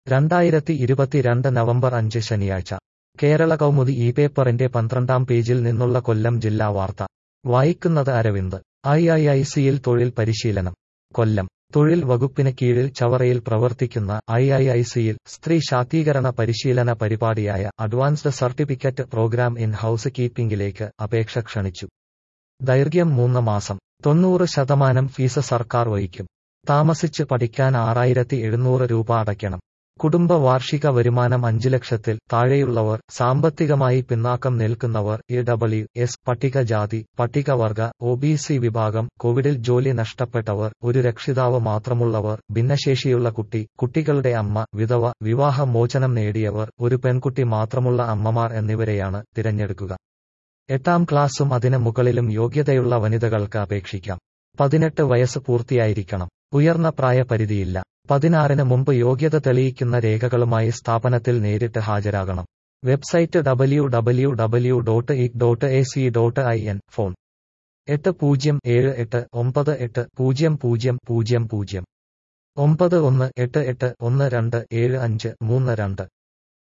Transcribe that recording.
രണ്ടായിരത്തി ഇരുപത്തിരണ്ട് നവംബർ അഞ്ച് ശനിയാഴ്ച കേരള കൗമുദി ഈ പേപ്പറിന്റെ പന്ത്രണ്ടാം പേജിൽ നിന്നുള്ള കൊല്ലം ജില്ലാ വാർത്ത വായിക്കുന്നത് അരവിന്ദ് ഐ ഐ ഐ സിയിൽ തൊഴിൽ പരിശീലനം കൊല്ലം തൊഴിൽ വകുപ്പിന് കീഴിൽ ചവറയിൽ പ്രവർത്തിക്കുന്ന ഐ ഐ ഐ സിയിൽ സ്ത്രീ ശാക്തീകരണ പരിശീലന പരിപാടിയായ advanced certificate programme in house കീപ്പിംഗിലേക്ക് അപേക്ഷ ക്ഷണിച്ചു ദൈർഘ്യം മൂന്ന് മാസം തൊണ്ണൂറ് ശതമാനം ഫീസ് സർക്കാർ വഹിക്കും താമസിച്ച് പഠിക്കാൻ ആറായിരത്തി എഴുന്നൂറ് രൂപ അടയ്ക്കണം കുടുംബ വാർഷിക വരുമാനം അഞ്ച് ലക്ഷത്തിൽ താഴെയുള്ളവർ സാമ്പത്തികമായി പിന്നാക്കം നിൽക്കുന്നവർ ഇ ഡബ്ല്യു എസ് പട്ടികജാതി പട്ടികവർഗ ഒ ബി സി വിഭാഗം കോവിഡിൽ ജോലി നഷ്ടപ്പെട്ടവർ ഒരു രക്ഷിതാവ് മാത്രമുള്ളവർ ഭിന്നശേഷിയുള്ള കുട്ടി കുട്ടികളുടെ അമ്മ വിധവ വിവാഹമോചനം നേടിയവർ ഒരു പെൺകുട്ടി മാത്രമുള്ള അമ്മമാർ എന്നിവരെയാണ് തിരഞ്ഞെടുക്കുക എട്ടാം ക്ലാസും അതിന് മുകളിലും യോഗ്യതയുള്ള വനിതകൾക്ക് അപേക്ഷിക്കാം പതിനെട്ട് വയസ്സ് പൂർത്തിയായിരിക്കണം ഉയർന്ന പ്രായപരിധിയില്ല പതിനാറിന് മുമ്പ് യോഗ്യത തെളിയിക്കുന്ന രേഖകളുമായി സ്ഥാപനത്തിൽ നേരിട്ട് ഹാജരാകണം website W W W dot E dot A C dot I N phone എട്ട് പൂജ്യം ഏഴ് എട്ട് ഒമ്പത് എട്ട് പൂജ്യം പൂജ്യം പൂജ്യം പൂജ്യം ഒമ്പത് ഒന്ന് എട്ട് എട്ട് ഒന്ന് രണ്ട് ഏഴ് അഞ്ച് മൂന്ന് രണ്ട്